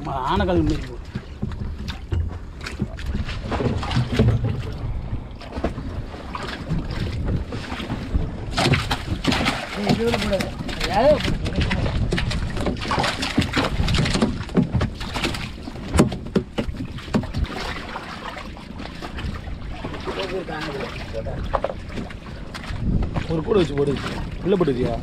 ஆனக்கல் மாரி போகுது இதுல போடாது யாரோ ஒரு கூட வச்சு போடு உள்ள போட்டுக்கியா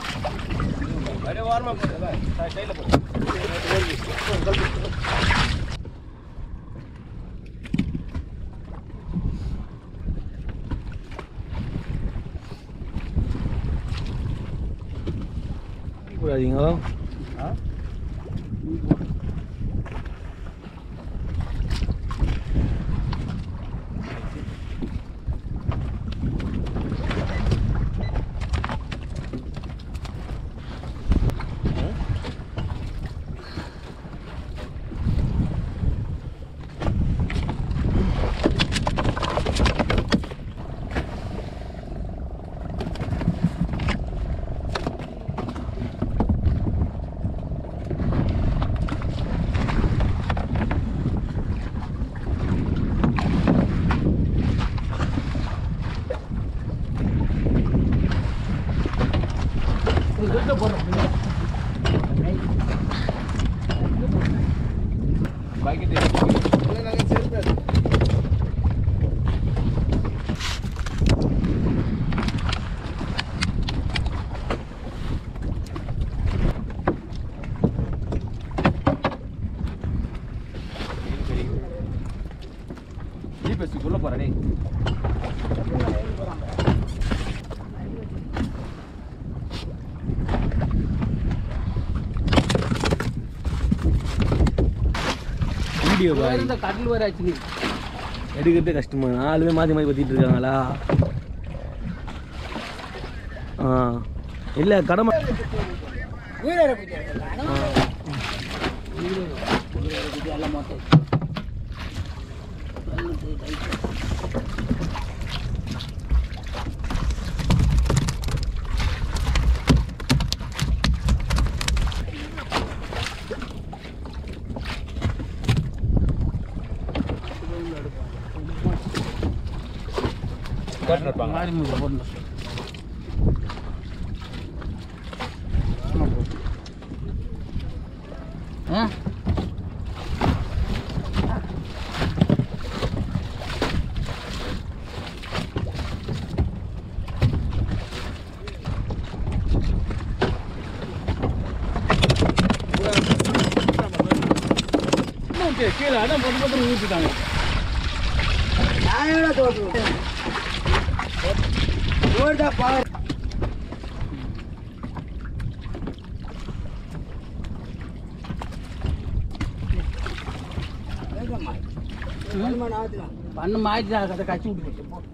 போடாதீங்க சொல்ல போறேன் டேய் வீடியோ பாய் இந்த கடல் வர ஆச்சு எடுக்கிறதே கஷ்டமா நாலுமே மாற்றி மாற்றி பற்றிட்டு இருக்காங்களா ஆ இல்லை கடமை வீரரை போயிட்டு எல்லாம் மொத்தம் மாறி மீன் போடணும் ஆ கீழே அதான் பொட்டு பொட்டு ஊற்றிட்டாங்க பண்ண மாற்றி அதை கச்சி விட்டு போச்சு போ.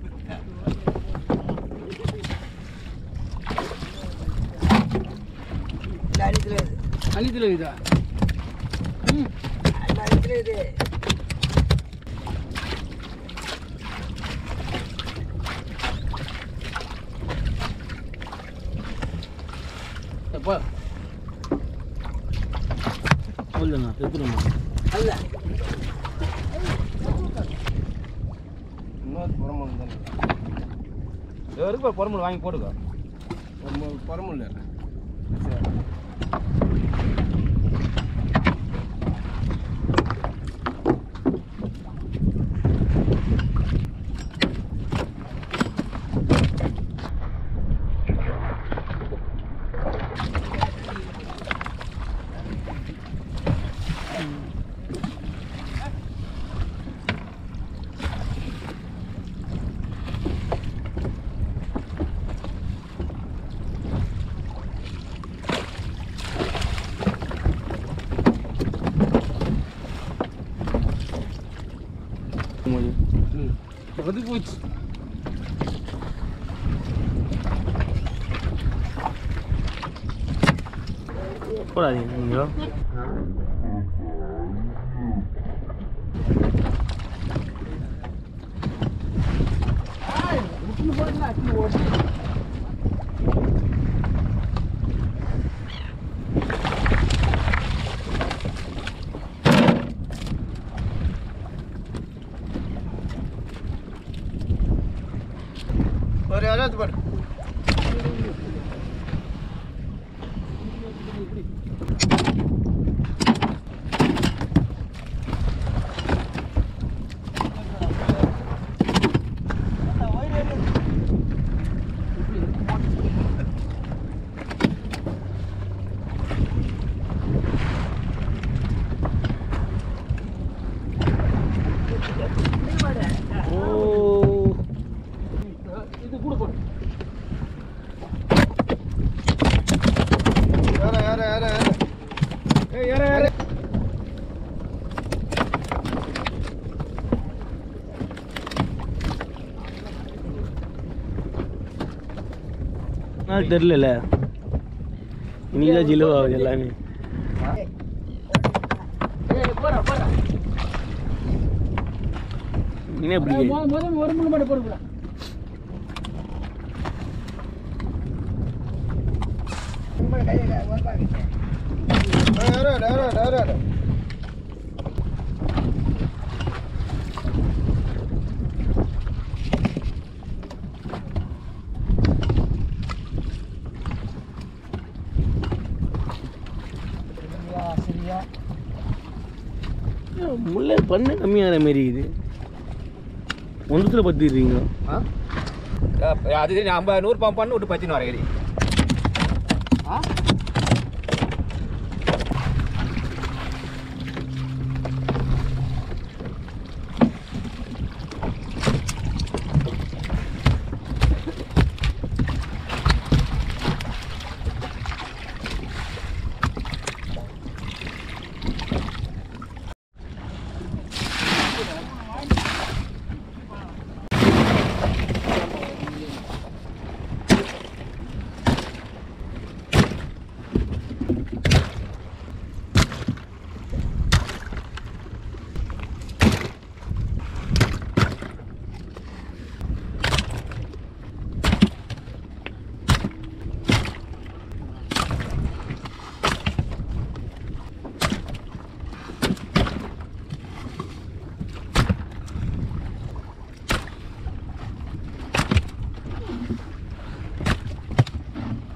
அனித்தில் இதா ம் எப்போ சொல்லுண்ணா எடுத்துருமா அல்ல இன்னொரு புறமுள் தானே இவருக்கு ஒரு புறமுள் வாங்கி போடுங்க ஒரு புறமுள் ஒதுக்கி போச்சு போடாதீங்க நீங்கள் நாள் தெரிலல இன்னைக்கு தான் ஜிலோ ஆகுது எல்லாமே ஏய் போடா போடா மீனே அட, பிடிக்காது மொத முதல்ல ஒரு முள்ளு மட்டும் போடுங்க சரியா முல்லை பண்ண கம்மியாகிற மாரி இது ஒன்றத்தில் பற்றிடுறீங்க ஆ அது தெரியும் ஐம்பது நூறு பம்ப் பண்ணு விட்டு பத்தின்னு வர கறி ஆ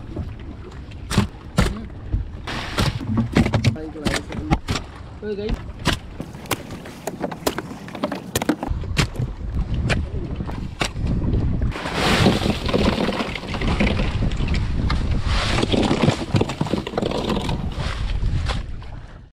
ஓகே